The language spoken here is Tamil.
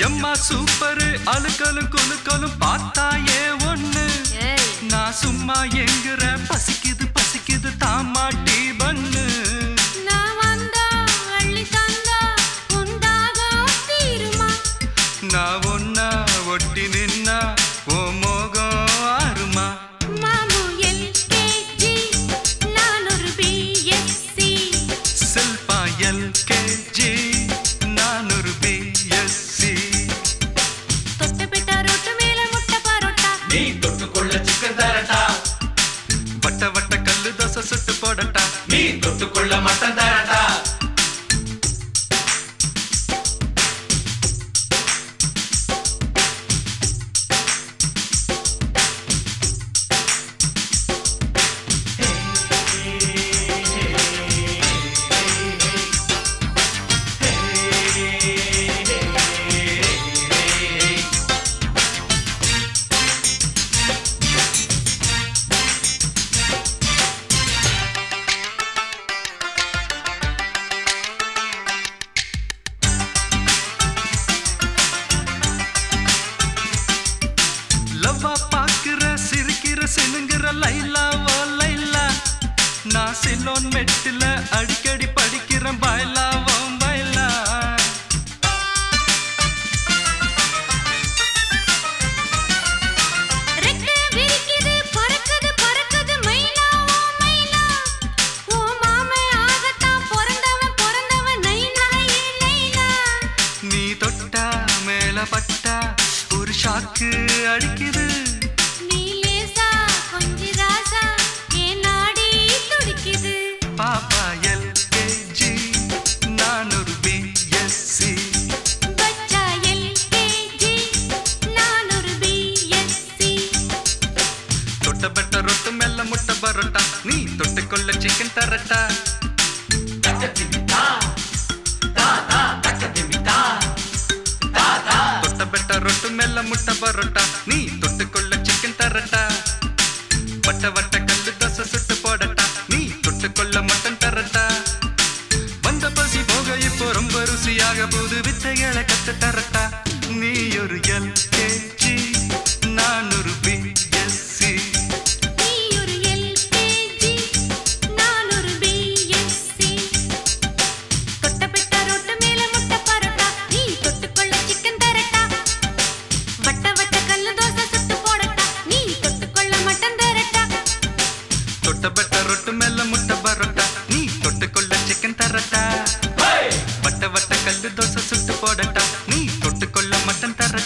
எம்மா சூப்பரு அழுக்கலும் குலுக்கலும் பார்த்தா ஏ ஒண்ணு ஏய் நான் சும்மா எங்குற பசிக்குது பசிக்குது தாமாட்டி பண்ணு நான் வந்தா அள்ளி தந்தா உண்டாகும் தீருமா நான் ஒன்னா ஒட்டி நின்னா ஓ மோகம் ஆறுமா மாமு எல்கேஜி நான் ஒரு பிஎஸ்சி செல்பா எல்கேஜி நான் ஒரு பிஎஸ்சி தொட்டு பிட்டா ரொட்டு மேல முட்டை பரோட்டா நீ தொட்டுக்கொள்ள சிக்கன் தரட்டா வட்ட வட்ட கல்லு தோசை சுட்டு போடட்டா நீ தொட்டுக்கொள்ள மட்டன் தரட்டா லவ்வா பாக்குற சிரிக்கிற சினுங்கிற லைலா ஓ லைலா நான் சிலோன் மெட்டில அடிக்கடி படிக்கிறேன் பாய்லா ஓ பாய்லா ரெக்க விரிக்குது பறக்குது பறக்குது மயிலா ஓ மயிலா ஓ மாமே ஆகத்தான் பிறந்தவன் பிறந்தவன் நைனா ஏ நைனா நீ தொட்டா மேல பட்டா ஒரு ஷாக்கு அடிக்குது நீ லேசா கொஞ்சி ராசா என் நாடி துடிக்குது பாப்பா எல்கேஜி நான் ஒரு பிஎஸ்சி பச்சா எல்கேஜி நான் ஒரு பிஎஸ்சி தொட்ட பெட்ட ரொட்டு மெல்ல முட்டை பரோட்டா நீ தொட்டுக்கொள்ள சிக்கன் தரட்டா தக்கத்திமிதா தா தா தக்கத்திமிதா தா தா தொட்ட பெட்ட ரொட்டு மெல்ல முட்டை பரோட்டா நீ தொட்டுக்கொள்ள சிக்கன் தரட்டா வட்ட வட்ட கல்லு தோசை சுட்டு போடட்டா நீ தொட்டுக்கொள்ள மட்டன் தரட்டா வந்த பசி போக இப்போ ரொம்ப ருசியாக புது வித்தைகளை கத்து தரட்டா நீ ஒரு எல்கேஜி நான் ஒரு பிஎஸ்சி நீ ஒரு எல்கேஜி நான் ஒரு பிஎஸ்சி தொட்ட பிட்ட ரொட்டு மேல முட்டை பரோட்டா நீ தொட்டுக்கொள்ள சிக்கன் தரட்டா வட்ட வட்ட கல்லு தோசை சுட்டு போடட்டா நீ தொட்டுக்கொள்ள மட்டன் தரட்டா தொட்ட பெட்ட ரொட்டு மெல்ல முட்டை பரோட்டா நீ தொட்டுக்கொள்ள சிக்கன் தரட்டா ஹே வட்ட வட்ட கல்லு தோசை சுட்டு போடட்டா நீ தொட்டுக்கொள்ள மட்டன் தர